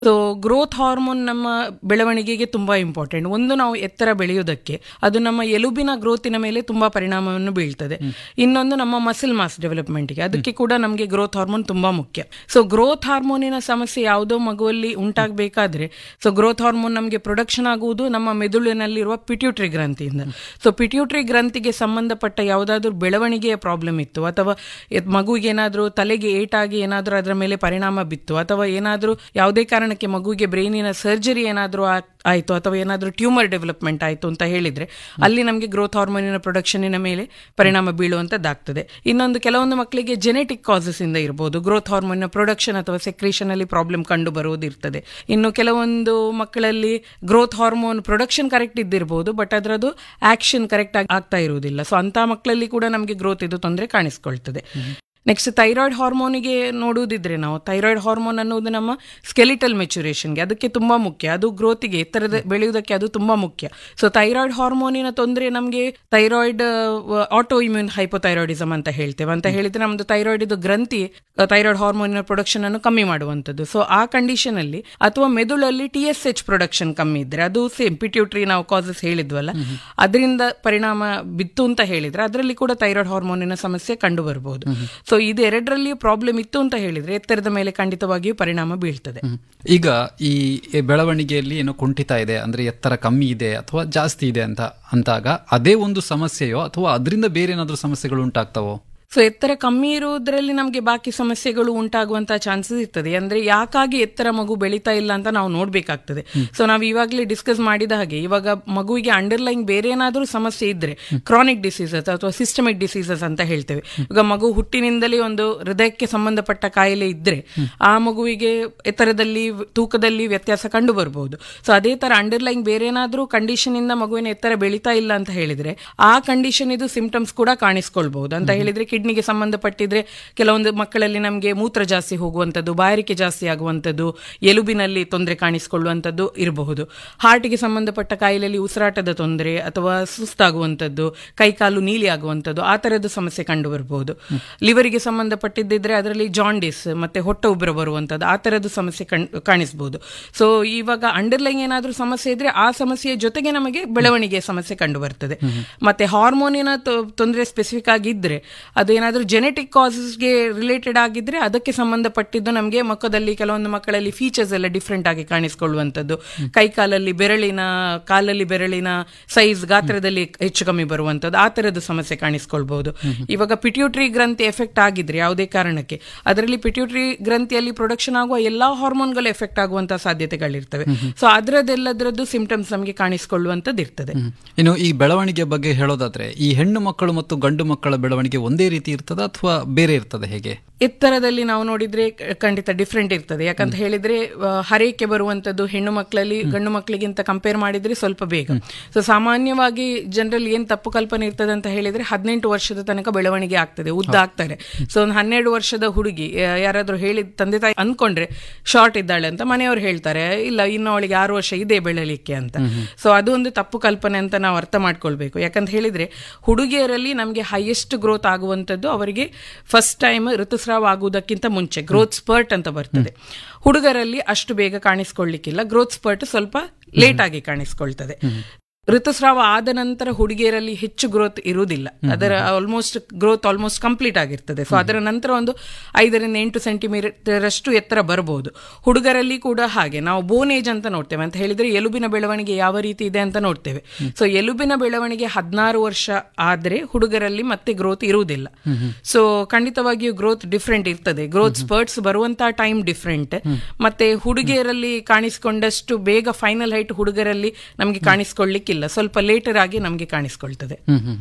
So growth hormone ನಮ್ಮ ಬೆಳವಣಿಗೆಗೆ ತುಂಬಾ ಇಂಪಾರ್ಟೆಂಟ್ ಒಂದು ನಾವು ಎತ್ತರ ಬೆಳೆಯುವುದಕ್ಕೆ ಅದು ನಮ್ಮ ಎಲುಬಿನ ಗ್ರೋತಿನ ಮೇಲೆ ತುಂಬಾ ಪರಿಣಾಮವನ್ನು ಬೀಳ್ತದೆ ಇನ್ನೊಂದು ನಮ್ಮ ಮಸಿಲ್ ಮಾಸ್ ಡೆವಲಪ್ಮೆಂಟ್ಗೆ ಅದಕ್ಕೆ ಕೂಡ ನಮಗೆ ಗ್ರೋತ್ ಹಾರ್ಮೋನ್ ತುಂಬಾ ಮುಖ್ಯ ಸೊ ಗ್ರೋತ್ ಹಾರ್ಮೋನಿನ ಸಮಸ್ಯೆ ಯಾವುದೋ ಮಗುವಲ್ಲಿ ಉಂಟಾಗಬೇಕಾದ್ರೆ ಸೊ ಗ್ರೋತ್ ಹಾರ್ಮೋನ್ ನಮಗೆ ಪ್ರೊಡಕ್ಷನ್ ಆಗುವುದು ನಮ್ಮ ಮೆದುಳಿನಲ್ಲಿರುವ ಪಿಟ್ಯೂಟ್ರಿ ಗ್ರಂಥಿಯಿಂದ ಸೊ ಪಿಟ್ಯೂಟ್ರಿ ಗ್ರಂಥಿಗೆ ಸಂಬಂಧಪಟ್ಟ ಯಾವುದಾದ್ರೂ ಬೆಳವಣಿಗೆಯ ಪ್ರಾಬ್ಲಮ್ ಇತ್ತು ಅಥವಾ ಎತ್- ಮಗುವಿಗೆ ಏನಾದರೂ ತಲೆಗೆ ಏಟಾಗಿ ಏನಾದರೂ ಅದರ ಮೇಲೆ ಪರಿಣಾಮ ಬಿತ್ತು ಅಥವಾ ಏನಾದರೂ ಯಾವುದೇ ಕಾರಣಕ್ಕೆ ಮಗುವಿಗೆ ಬ್ರೈನಿನ ಸರ್ಜರಿ ಏನಾದರೂ ಆಯಿತು ಅಥವಾ ಏನಾದರೂ ಟ್ಯೂಮರ್ ಡೆವಲಪ್ಮೆಂಟ್ ಆಯಿತು ಅಂತ ಹೇಳಿದ್ರೆ ಅಲ್ಲಿ ನಮಗೆ ಗ್ರೋತ್ ಹಾರ್ಮೋನಿನ ಪ್ರೊಡಕ್ಷನಿನ ಮೇಲೆ ಪರಿಣಾಮ ಬೀಳುವಂತದ್ದಾಗ್ತದೆ ಇನ್ನೊಂದು ಕೆಲವೊಂದು ಮಕ್ಕಳಿಗೆ ಜೆನೆಟಿಕ್ ಕಾಸಸ್ ಇಂದ ಇರಬಹುದು ಗ್ರೋತ್ ಹಾರ್ಮೋನ್ ಪ್ರೊಡಕ್ಷನ್ ಅಥವಾ ಸೆಕ್ರೇಷನ್ ಅಲ್ಲಿ ಪ್ರಾಬ್ಲಮ್ ಕಂಡು ಬರುವುದು ಇರ್ತದೆ ಇನ್ನು ಕೆಲವೊಂದು ಮಕ್ಕಳಲ್ಲಿ ಗ್ರೋತ್ ಹಾರ್ಮೋನ್ ಪ್ರೊಡಕ್ಷನ್ ಕರೆಕ್ಟ್ ಇದ್ದಿರಬಹುದು ಬಟ್ ಅದರದ್ದು ಆಕ್ಷನ್ ಕರೆಕ್ಟ್ ಆಗಿ ಆಗ್ತಾ ಇರುವುದಿಲ್ಲ ಸೊ ಅಂತ ಮಕ್ಕಳಲ್ಲಿ ಕೂಡ ನಮಗೆ ಗ್ರೋತ್ ಇದು ತೊಂದರೆ ಕಾಣಿಸ್ಕೊಳ್ತದೆ ನೆಕ್ಸ್ಟ್ ಥೈರಾಯ್ಡ್ ಹಾರ್ಮೋನಿಗೆ ನೋಡುವುದಿದ್ರೆ ನಾವು ಥೈರಾಯ್ಡ್ ಹಾರ್ಮೋನ್ ಅನ್ನುವುದು ನಮ್ಮ ಸ್ಕೆಲಿಟಲ್ ಮೆಚುರೇಷನ್ಗೆ ಅದಕ್ಕೆ ತುಂಬಾ ಮುಖ್ಯ ಅದು ಗ್ರೋತಿಗೆ ಎತ್ತರದ ಬೆಳೆಯುವುದಕ್ಕೆ ಅದು ತುಂಬಾ ಮುಖ್ಯ ಸೊ ಥೈರಾಯ್ಡ್ ಹಾರ್ಮೋನಿನ ತೊಂದರೆ ನಮಗೆ ಥೈರಾಯ್ಡ್ ಆಟೋ ಇಮ್ಯೂನ್ ಹೈಪೋಥೈರಾಯ್ಡಿಸಮ್ ಅಂತ ಹೇಳ್ತೇವೆ ಅಂತ ಹೇಳಿದ್ರೆ ನಮ್ದು ಥೈರಾಯ್ಡ್ ಇದು ಗ್ರಂಥಿ ಥೈರಾಯ್ಡ್ ಹಾರ್ಮೋನಿನ ಪ್ರೊಡಕ್ಷನ್ ಅನ್ನು ಕಮ್ಮಿ ಮಾಡುವಂಥದ್ದು ಸೊ ಆ ಕಂಡೀಷನ್ ಅಲ್ಲಿ ಅಥವಾ ಮೆದುಳಲ್ಲಿ ಟಿ ಎಸ್ ಎಚ್ ಪ್ರೊಡಕ್ಷನ್ ಕಮ್ಮಿ ಇದ್ರೆ ಅದು ಸೇಮ್ ಪಿಟ್ಯೂಟ್ರಿ ನಾವು ಕಾಸಸ್ ಹೇಳಿದ್ವಲ್ಲ ಅದರಿಂದ ಪರಿಣಾಮ ಬಿತ್ತು ಅಂತ ಹೇಳಿದ್ರೆ ಅದರಲ್ಲಿ ಕೂಡ ಥೈರಾಯ್ಡ್ ಹಾರ್ಮೋನಿನ ಸಮಸ್ಯೆ ಕಂಡು ಬರಬಹುದು ಸೊ ಇದು ಎರಡರಲ್ಲಿ ಪ್ರಾಬ್ಲಮ್ ಇತ್ತು ಅಂತ ಹೇಳಿದ್ರೆ ಎತ್ತರದ ಮೇಲೆ ಖಂಡಿತವಾಗಿಯೂ ಪರಿಣಾಮ ಬೀಳ್ತದೆ ಹ್ಮ್. ಈಗ ಈ ಬೆಳವಣಿಗೆಯಲ್ಲಿ ಏನೋ ಕುಂಠಿತ ಇದೆ ಅಂದ್ರೆ ಎತ್ತರ ಕಮ್ಮಿ ಇದೆ ಅಥವಾ ಜಾಸ್ತಿ ಇದೆ ಅಂತ ಅಂತಾಗ ಅದೇ ಒಂದು ಸಮಸ್ಯೆಯೋ ಅಥವಾ ಅದರಿಂದ ಬೇರೆ ಏನಾದ್ರೂ ಸಮಸ್ಯೆಗಳು ಉಂಟಾಗ್ತಾವೋ ಸೊ ಎತ್ತರ ಕಮ್ಮಿ ಇರುವುದರಲ್ಲಿ ನಮಗೆ ಬಾಕಿ ಸಮಸ್ಯೆಗಳು ಉಂಟಾಗುವಂತಹ ಚಾನ್ಸಸ್ ಇರ್ತದೆ ಅಂದ್ರೆ ಯಾಕಾಗಿ ಎತ್ತರ ಮಗು ಬೆಳೀತಾ ಇಲ್ಲ ಅಂತ ನಾವು ನೋಡ್ಬೇಕಾಗ್ತದೆ ಸೊ ನಾವು ಇವಾಗಲೇ ಡಿಸ್ಕಸ್ ಮಾಡಿದ ಹಾಗೆ ಇವಾಗ ಮಗುವಿಗೆ ಅಂಡರ್ಲೈನ್ ಬೇರೆ ಏನಾದರೂ ಸಮಸ್ಯೆ ಇದ್ರೆ ಕ್ರಾನಿಕ್ ಡಿಸೀಸಸ್ ಅಥವಾ ಸಿಸ್ಟಮಿಕ್ ಡಿಸೀಸಸ್ ಅಂತ ಹೇಳ್ತೇವೆ ಈಗ ಮಗು ಹುಟ್ಟಿನಿಂದಲೇ ಒಂದು ಹೃದಯಕ್ಕೆ ಸಂಬಂಧಪಟ್ಟ ಕಾಯಿಲೆ ಇದ್ರೆ ಆ ಮಗುವಿಗೆ ಎತ್ತರದಲ್ಲಿ ತೂಕದಲ್ಲಿ ವ್ಯತ್ಯಾಸ ಕಂಡು ಬರಬಹುದು ಸೊ ಅದೇ ತರ ಅಂಡರ್ಲೈನ್ ಬೇರೆ ಏನಾದರೂ ಕಂಡೀಷನ್ ಇಂದ ಮಗುವಿನ ಎತ್ತರ ಬೆಳೀತಾ ಇಲ್ಲ ಅಂತ ಹೇಳಿದ್ರೆ ಆ ಕಂಡೀಷನ್ ಇದು ಸಿಂಪ್ಟಮ್ಸ್ ಕೂಡ ಕಾಣಿಸ್ಕೊಳ್ಬಹುದು ಅಂತ ಹೇಳಿದ್ರೆ ಕಿಡ್ನಿಗೆ ಸಂಬಂಧಪಟ್ಟಿದ್ರೆ ಕೆಲವೊಂದು ಮಕ್ಕಳಲ್ಲಿ ನಮಗೆ ಮೂತ್ರ ಜಾಸ್ತಿ ಹೋಗುವಂಥದ್ದು ಬಾಯಾರಿಕೆ ಜಾಸ್ತಿ ಆಗುವಂಥದ್ದು ಎಲುಬಿನಲ್ಲಿ ತೊಂದರೆ ಕಾಣಿಸಿಕೊಳ್ಳುವಂಥದ್ದು ಇರಬಹುದು ಹಾರ್ಟ್ಗೆ ಸಂಬಂಧಪಟ್ಟ ಕಾಯಿಲೆಯಲ್ಲಿ ಉಸಿರಾಟದ ತೊಂದರೆ ಅಥವಾ ಸುಸ್ತಾಗುವಂಥದ್ದು ಕೈಕಾಲು ನೀಲಿ ಆಗುವಂಥದ್ದು ಆ ಥರದ ಸಮಸ್ಯೆ ಕಂಡು ಬರಬಹುದು ಲಿವರಿಗೆ ಸಂಬಂಧಪಟ್ಟಿದ್ದಿದ್ರೆ ಅದರಲ್ಲಿ ಜಾಂಡಿಸ್ ಮತ್ತೆ ಹೊಟ್ಟೆ ಉಬ್ಬರ ಬರುವಂಥದ್ದು ಆ ಥರದ ಸಮಸ್ಯೆ ಕಣ್ ಕಾಣಿಸಬಹುದು ಸೊ ಇವಾಗ ಅಂಡರ್ಲೈನ್ ಏನಾದರೂ ಸಮಸ್ಯೆ ಇದ್ರೆ ಆ ಸಮಸ್ಯೆಯ ಜೊತೆಗೆ ನಮಗೆ ಬೆಳವಣಿಗೆಯ ಸಮಸ್ಯೆ ಕಂಡು ಬರ್ತದೆ ಮತ್ತೆ ಹಾರ್ಮೋನಿನ ತೊ- ತೊಂದರೆ ಸ್ಪೆಸಿಫಿಕ್ ಆಗಿದ್ರೆ ಅದೇನಾದ್ರೂ ಜೆನೆಟಿಕ್ ಕಾಸಸ್ಗೆ ರಿಲೇಟೆಡ್ ಆಗಿದ್ರೆ ಅದಕ್ಕೆ ಸಂಬಂಧಪಟ್ಟಿದ್ದು ನಮಗೆ ಮುಖದಲ್ಲಿ ಕೆಲವೊಂದು ಮಕ್ಕಳಲ್ಲಿ ಫೀಚರ್ಸ್ ಎಲ್ಲ ಡಿಫ್ರೆಂಟ್ ಆಗಿ ಕಾಣಿಸ್ಕೊಳ್ಳುವಂಥದ್ದು ಕೈ ಕಾಲಲ್ಲಿ ಬೆರಳಿನ ಕಾಲಲ್ಲಿ ಬೆರಳಿನ ಸೈಜ್ ಗಾತ್ರದಲ್ಲಿ ಹೆಚ್ಚು ಕಮ್ಮಿ ಬರುವಂಥದ್ದು ಆ ಥರದ ಸಮಸ್ಯೆ ಕಾಣಿಸ್ಕೊಳ್ಬಹುದು ಇವಾಗ ಪಿಟ್ಯೂಟ್ರಿ ಗ್ರಂಥಿ ಎಫೆಕ್ಟ್ ಆಗಿದ್ರೆ ಯಾವುದೇ ಕಾರಣಕ್ಕೆ ಅದರಲ್ಲಿ ಪಿಟ್ಯೂಟ್ರಿ ಗ್ರಂಥಿಯಲ್ಲಿ ಪ್ರೊಡಕ್ಷನ್ ಆಗುವ ಎಲ್ಲಾ ಹಾರ್ಮೋನ್ಗಳು ಎಫೆಕ್ಟ್ ಆಗುವಂತಹ ಸಾಧ್ಯತೆಗಳಿರ್ತವೆ ಸೊ ಅದರದ್ದೆಲ್ಲದರದ್ದು ಸಿಂಪ್ಟಮ್ಸ್ ನಮಗೆ ಕಾಣಿಸ್ಕೊಳ್ಳುವಂಥದ್ದು ಇರ್ತದೆ ಹ್ಮ್. ಇನ್ನು ಈ ಬೆಳವಣಿಗೆ ಬಗ್ಗೆ ಹೇಳೋದಾದ್ರೆ ಈ ಹೆಣ್ಣು ಮಕ್ಕಳು ಮತ್ತು ಗಂಡು ಮಕ್ಕಳ ಬೆಳವಣಿಗೆ ಒಂದೇ ರೀತಿ ಇರ್ತದ ಅಥವಾ ಬೇರೆ ಇರ್ತದೆ ಹೇಗೆ ಎತ್ತರದಲ್ಲಿ ನಾವು ನೋಡಿದ್ರೆ ಕ- ಖಂಡಿತ ಡಿಫ್ರೆಂಟ್ ಇರ್ತದೆ ಯಾಕಂತ ಹೇಳಿದ್ರೆ ಆ, ಹರಕೆ ಬರುವಂತದ್ದು ಹೆಣ್ಣು ಮಕ್ಕಳಲ್ಲಿ ಗಂಡು ಮಕ್ಕಳಿಗಿಂತ ಕಂಪೇರ್ ಮಾಡಿದ್ರೆ ಸ್ವಲ್ಪ ಬೇಗ ಸೊ ಸಾಮಾನ್ಯವಾಗಿ ಜನರಲ್ಲಿ ಏನ್ ತಪ್ಪು ಕಲ್ಪನೆ ಇರ್ತದೆ ಅಂತ ಹೇಳಿದ್ರೆ ಹದಿನೆಂಟು ವರ್ಷದ ತನಕ ಬೆಳವಣಿಗೆ ಆಗ್ತದೆ ಉದ್ದ ಆಗ್ತಾರೆ ಸೊ ಒಂದು ಹನ್ನೆರಡು ವರ್ಷದ ಹುಡುಗಿ ಆ, ಯಾರಾದ್ರೂ ಹೇಳಿ ತಂದೆ ತಾಯಿ ಅನ್ಕೊಂಡ್ರೆ ಶಾರ್ಟ್ ಇದ್ದಾಳೆ ಅಂತ ಮನೆಯವರು ಹೇಳ್ತಾರೆ ಇಲ್ಲ ಇನ್ನು ಅವಳಿಗೆ ಆರು ವರ್ಷ ಇದೆ ಬೆಳಲಿಕ್ಕೆ ಅಂತ ಸೊ ಅದು ಒಂದು ತಪ್ಪು ಕಲ್ಪನೆ ಅಂತ ನಾವು ಅರ್ಥ ಮಾಡ್ಕೊಳ್ಬೇಕು ಯಾಕಂತ ಹೇಳಿದ್ರೆ ಹುಡುಗಿಯರಲ್ಲಿ ನಮಗೆ ಹೈಯೆಸ್ಟ್ ಗ್ರೋತ್ ಆಗುವಂತದ್ದು ಅವರಿಗೆ ಫಸ್ಟ್ ಟೈಮ್ ಋತುಸ್ರಾವ ಆಗುವುದಕ್ಕಿಂತ ಮುಂಚೆ ಗ್ರೋತ್ ಸ್ಪರ್ಟ್ ಅಂತ ಬರ್ತದೆ ಹುಡುಗರಲ್ಲಿ ಅಷ್ಟು ಬೇಗ ಕಾಣಿಸ್ಕೊಳ್ಳಿಕ್ಕಿಲ್ಲ ಗ್ರೋತ್ ಸ್ಪರ್ಟ್ ಸ್ವಲ್ಪ ಲೇಟ್ ಆಗಿ ಕಾಣಿಸ್ಕೊಳ್ತದೆ ಋತುಸ್ರಾವ ಆದ ನಂತರ ಹುಡುಗಿಯರಲ್ಲಿ ಹೆಚ್ಚು ಗ್ರೋತ್ ಇರುವುದಿಲ್ಲ ಅದರ ಆಲ್ಮೋಸ್ಟ್ ಗ್ರೋತ್ ಆಲ್ಮೋಸ್ಟ್ ಕಂಪ್ಲೀಟ್ ಆಗಿರ್ತದೆ ಸೊ ಅದರ ನಂತರ ಒಂದು ಐದರಿಂದ ಎಂಟು ಸೆಂಟಿಮೀಟರ್ ಅಷ್ಟು ಎತ್ತರ ಬರಬಹುದು ಹುಡುಗರಲ್ಲಿ ಕೂಡ ಹಾಗೆ ನಾವು ಬೋನ್ ಏಜ್ ಅಂತ ನೋಡ್ತೇವೆ ಅಂತ ಹೇಳಿದ್ರೆ ಎಲುಬಿನ ಬೆಳವಣಿಗೆ ಯಾವ ರೀತಿ ಇದೆ ಅಂತ ನೋಡ್ತೇವೆ ಸೊ ಎಲುಬಿನ ಬೆಳವಣಿಗೆ ಹದಿನಾರು ವರ್ಷ ಆದ್ರೆ ಹುಡುಗರಲ್ಲಿ ಮತ್ತೆ ಗ್ರೋತ್ ಇರುವುದಿಲ್ಲ ಸೊ ಖಂಡಿತವಾಗಿಯೂ ಗ್ರೋತ್ ಡಿಫ್ರೆಂಟ್ ಇರ್ತದೆ ಗ್ರೋತ್ ಸ್ಪರ್ಟ್ಸ್ ಬರುವಂತಹ ಟೈಮ್ ಡಿಫ್ರೆಂಟ್ ಮತ್ತೆ ಹುಡುಗಿಯರಲ್ಲಿ ಕಾಣಿಸಿಕೊಂಡಷ್ಟು ಬೇಗ ಫೈನಲ್ ಹೈಟ್ ಹುಡುಗರಲ್ಲಿ ನಮಗೆ ಕಾಣಿಸ್ಕೊಳ್ಳಿಕ್ಕಿಲ್ಲ ಸ್ವಲ್ಪ ಲೇಟರ್ ಆಗಿ ನಮಗೆ ಕಾಣಿಸ್ಕೊಳ್ತದೆ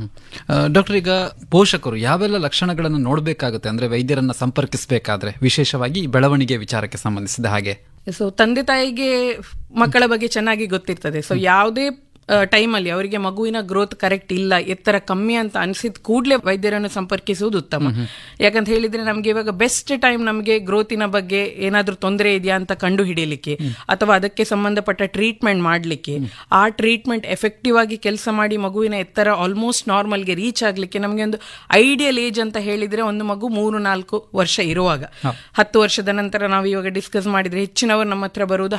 ಡಾಕ್ಟರ್ ಈಗ ಪೋಷಕರು ಯಾವೆಲ್ಲ ಲಕ್ಷಣಗಳನ್ನು ನೋಡಬೇಕಾಗುತ್ತೆ ಅಂದ್ರೆ ವೈದ್ಯರನ್ನ ಸಂಪರ್ಕಿಸಬೇಕಾದ್ರೆ ವಿಶೇಷವಾಗಿ ಈ ಬೆಳವಣಿಗೆ ವಿಚಾರಕ್ಕೆ ಸಂಬಂಧಿಸಿದ ಹಾಗೆ ಸೊ ತಂದೆ ತಾಯಿಗೆ ಮಕ್ಕಳ ಬಗ್ಗೆ ಚೆನ್ನಾಗಿ ಗೊತ್ತಿರ್ತದೆ ಸೊ ಯಾವುದೇ ಟೈಮಲ್ಲಿ ಅವರಿಗೆ ಮಗುವಿನ ಗ್ರೋತ್ ಕರೆಕ್ಟ್ ಇಲ್ಲ ಎತ್ತರ ಕಮ್ಮಿ ಅಂತ ಅನಿಸಿದ ಕೂಡಲೇ ವೈದ್ಯರನ್ನು ಸಂಪರ್ಕಿಸುವುದು ಉತ್ತಮ ಯಾಕಂತ ಹೇಳಿದ್ರೆ ನಮಗೆ ಇವಾಗ ಬೆಸ್ಟ್ ಟೈಮ್ ನಮಗೆ ಗ್ರೋತಿನ ಬಗ್ಗೆ ಏನಾದ್ರೂ ತೊಂದರೆ ಇದೆಯಾ ಅಂತ ಕಂಡು ಹಿಡಿಯಲಿಕ್ಕೆ ಅಥವಾ ಅದಕ್ಕೆ ಸಂಬಂಧಪಟ್ಟ ಟ್ರೀಟ್ಮೆಂಟ್ ಮಾಡಲಿಕ್ಕೆ ಆ ಟ್ರೀಟ್ಮೆಂಟ್ ಎಫೆಕ್ಟಿವ್ ಆಗಿ ಕೆಲಸ ಮಾಡಿ ಮಗುವಿನ ಎತ್ತರ ಆಲ್ಮೋಸ್ಟ್ ನಾರ್ಮಲ್ಗೆ ರೀಚ್ ಆಗ್ಲಿಕ್ಕೆ ನಮಗೆ ಒಂದು ಐಡಿಯಲ್ ಏಜ್ ಅಂತ ಹೇಳಿದ್ರೆ ಒಂದು ಮಗು ಮೂರು ನಾಲ್ಕು ವರ್ಷ ಇರುವಾಗ ಹತ್ತು ವರ್ಷದ ನಂತರ ನಾವು ಇವಾಗ ಡಿಸ್ಕಸ್ ಮಾಡಿದ್ರೆ ಹೆಚ್ಚಿನವರು ನಮ್ಮ ಹತ್ರ ಬರುವುದು